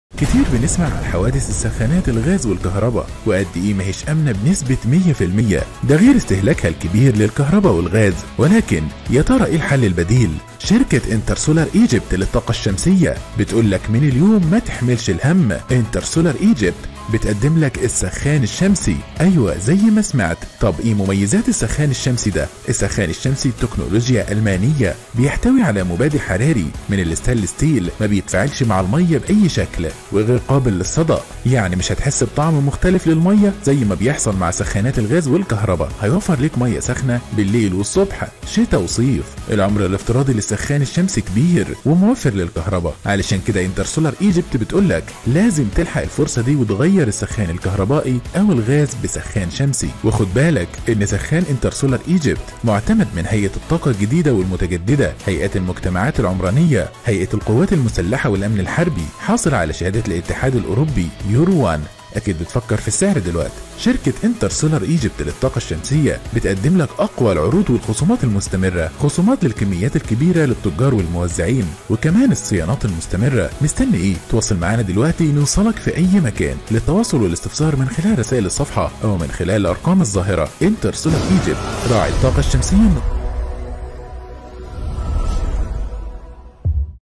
كتير بنسمع عن حوادث السخانات الغاز والكهرباء وقد ايه ماهيش امنه بنسبه 100% ده غير استهلاكها الكبير للكهرباء والغاز ولكن يا ترى ايه الحل البديل شركة انتر سولار ايجيبت للطاقة الشمسية بتقول لك من اليوم ما تحملش الهم انتر سولار ايجيبت بتقدم لك السخان الشمسي ايوه زي ما سمعت طب ايه مميزات السخان الشمسي ده السخان الشمسي تكنولوجيا المانيه بيحتوي على مبادل حراري من الستانلس ستيل ما بيتفاعلش مع الميه باي شكل وغير قابل للصدأ يعني مش هتحس بطعم مختلف للميه زي ما بيحصل مع سخانات الغاز والكهرباء هيوفر لك ميه سخنه بالليل والصبح شتاء وصيف العمر الافتراضي للسخان الشمسي كبير وموفر للكهرباء علشان كده انتر سولار ايجيبت بتقول لك لازم تلحق الفرصه دي وتغير السخان الكهربائي او الغاز بسخان شمسي وخد بالك ان سخان انتر سولار ايجيبت معتمد من هيئه الطاقه الجديده والمتجدده هيئه المجتمعات العمرانيه هيئه القوات المسلحه والامن الحربي حاصل على شهاده الاتحاد الاوروبي يورو 1 اكيد بتفكر في السعر دلوقتي شركة انتر سولار ايجيبت للطاقة الشمسية بتقدم لك اقوى العروض والخصومات المستمرة خصومات للكميات الكبيرة للتجار والموزعين وكمان الصيانات المستمرة مستني ايه تواصل معانا دلوقتي نوصلك في اي مكان للتواصل والاستفسار من خلال رسائل الصفحة او من خلال الارقام الظاهرة انتر سولار ايجيبت راعي الطاقة الشمسية